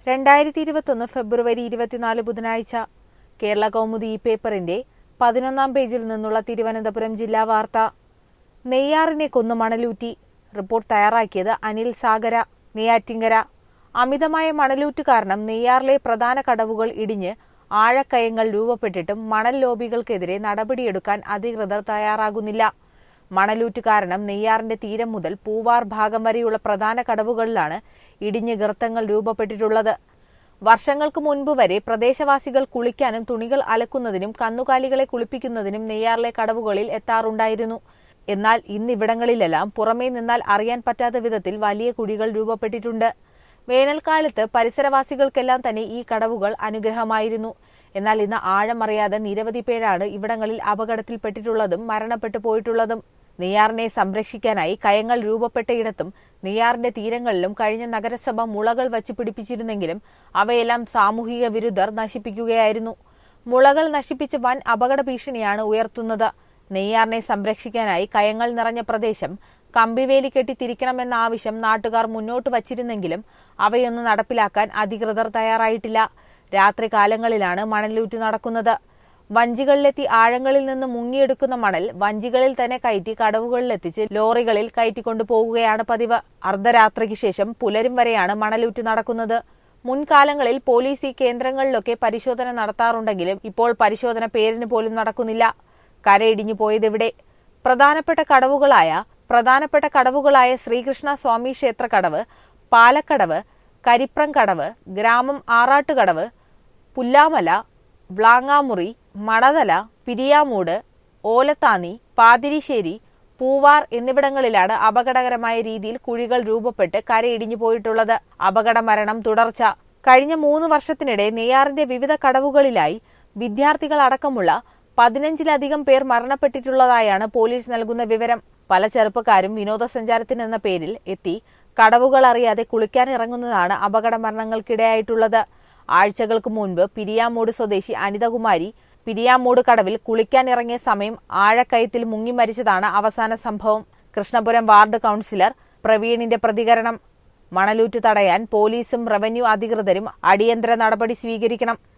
രണ്ടായിരത്തി ഇരുപത്തൊന്ന് ഫെബ്രുവരി ഇരുപത്തിനാല് ബുധനാഴ്ച കേരള കൗമുദി ഈ പേപ്പറിന്റെ പതിനൊന്നാം പേജിൽ നിന്നുള്ള തിരുവനന്തപുരം ജില്ലാ വാർത്ത നെയ്യാറിനെ കൊന്നു മണലൂറ്റി റിപ്പോർട്ട് തയ്യാറാക്കിയത് അനിൽ സാഗര നെയ്യാറ്റിങ്കര അമിതമായ മണലൂറ്റ് കാരണം നെയ്യാറിലെ പ്രധാന കടവുകൾ ഇടിഞ്ഞ് ആഴക്കയങ്ങൾ രൂപപ്പെട്ടിട്ടും മണൽ ലോബികൾക്കെതിരെ നടപടിയെടുക്കാൻ അധികൃതർ തയ്യാറാകുന്നില്ല മണലൂറ്റ് കാരണം നെയ്യാറിന്റെ തീരം മുതൽ പൂവാർ ഭാഗം വരെയുള്ള പ്രധാന കടവുകളിലാണ് ഇടിഞ്ഞ് ഗർത്തങ്ങൾ രൂപപ്പെട്ടിട്ടുള്ളത് വർഷങ്ങൾക്ക് മുൻപ് വരെ പ്രദേശവാസികൾ കുളിക്കാനും തുണികൾ അലക്കുന്നതിനും കന്നുകാലികളെ കുളിപ്പിക്കുന്നതിനും നെയ്യാറിലെ കടവുകളിൽ എത്താറുണ്ടായിരുന്നു എന്നാൽ ഇന്നിവിടങ്ങളിലെല്ലാം പുറമേ നിന്നാൽ അറിയാൻ പറ്റാത്ത വിധത്തിൽ വലിയ കുഴികൾ രൂപപ്പെട്ടിട്ടുണ്ട് വേനൽക്കാലത്ത് പരിസരവാസികൾക്കെല്ലാം തന്നെ ഈ കടവുകൾ അനുഗ്രഹമായിരുന്നു എന്നാൽ ഇന്ന് ആഴമറിയാതെ നിരവധി പേരാണ് ഇവിടങ്ങളിൽ അപകടത്തിൽപ്പെട്ടിട്ടുള്ളതും മരണപ്പെട്ടു പോയിട്ടുള്ളതും നെയ്യാറിനെ സംരക്ഷിക്കാനായി കയങ്ങൾ രൂപപ്പെട്ടയിടത്തും നെയ്യാറിന്റെ തീരങ്ങളിലും കഴിഞ്ഞ നഗരസഭ മുളകൾ വച്ച് പിടിപ്പിച്ചിരുന്നെങ്കിലും അവയെല്ലാം സാമൂഹിക വിരുദ്ധർ നശിപ്പിക്കുകയായിരുന്നു മുളകൾ നശിപ്പിച്ച് വൻ അപകട ഭീഷണിയാണ് ഉയർത്തുന്നത് നെയ്യാറിനെ സംരക്ഷിക്കാനായി കയങ്ങൾ നിറഞ്ഞ പ്രദേശം കമ്പിവേലി കെട്ടി തിരിക്കണമെന്ന ആവശ്യം നാട്ടുകാർ മുന്നോട്ട് വച്ചിരുന്നെങ്കിലും അവയൊന്നും നടപ്പിലാക്കാൻ അധികൃതർ തയ്യാറായിട്ടില്ല രാത്രികാലങ്ങളിലാണ് മണലൂറ്റ് നടക്കുന്നത് വഞ്ചികളിലെത്തി ആഴങ്ങളിൽ നിന്ന് മുങ്ങിയെടുക്കുന്ന മണൽ വഞ്ചികളിൽ തന്നെ കയറ്റി കടവുകളിലെത്തിച്ച് ലോറികളിൽ കയറ്റിക്കൊണ്ടു പോകുകയാണ് പതിവ് അർദ്ധരാത്രിക്ക് ശേഷം പുലരും വരെയാണ് മണലൂറ്റ് നടക്കുന്നത് മുൻകാലങ്ങളിൽ പോലീസ് ഈ കേന്ദ്രങ്ങളിലൊക്കെ പരിശോധന നടത്താറുണ്ടെങ്കിലും ഇപ്പോൾ പരിശോധന പേരിന് പോലും നടക്കുന്നില്ല കരയിടിഞ്ഞു പോയതെവിടെ പ്രധാനപ്പെട്ട കടവുകളായ പ്രധാനപ്പെട്ട കടവുകളായ ശ്രീകൃഷ്ണ സ്വാമി ക്ഷേത്ര കടവ് പാലക്കടവ് കരിപ്രം കടവ് ഗ്രാമം ആറാട്ടുകടവ് പുല്ലാമല വ്ളാങ്ങാമുറി മണതല പിരിയാമൂട് ഓലത്താനി പാതിരിശ്ശേരി പൂവാർ എന്നിവിടങ്ങളിലാണ് അപകടകരമായ രീതിയിൽ കുഴികൾ രൂപപ്പെട്ട് കരയിടിഞ്ഞു പോയിട്ടുള്ളത് അപകട മരണം തുടർച്ച കഴിഞ്ഞ മൂന്ന് വർഷത്തിനിടെ നെയ്യാറിന്റെ വിവിധ കടവുകളിലായി വിദ്യാർത്ഥികൾ അടക്കമുള്ള പതിനഞ്ചിലധികം പേർ മരണപ്പെട്ടിട്ടുള്ളതായാണ് പോലീസ് നൽകുന്ന വിവരം പല ചെറുപ്പക്കാരും വിനോദസഞ്ചാരത്തിനെന്ന പേരിൽ എത്തി കടവുകൾ അറിയാതെ കുളിക്കാൻ ഇറങ്ങുന്നതാണ് അപകട മരണങ്ങൾക്കിടയായിട്ടുള്ളത് ആഴ്ചകൾക്ക് മുൻപ് പിരിയാമൂട് സ്വദേശി അനിതകുമാരി പിരിയാമൂട് കടവിൽ കുളിക്കാൻ ഇറങ്ങിയ സമയം ആഴക്കയത്തിൽ മുങ്ങി മരിച്ചതാണ് അവസാന സംഭവം കൃഷ്ണപുരം വാർഡ് കൌൺസിലർ പ്രവീണിന്റെ പ്രതികരണം മണലൂറ്റ് തടയാൻ പോലീസും റവന്യൂ അധികൃതരും അടിയന്തര നടപടി സ്വീകരിക്കണം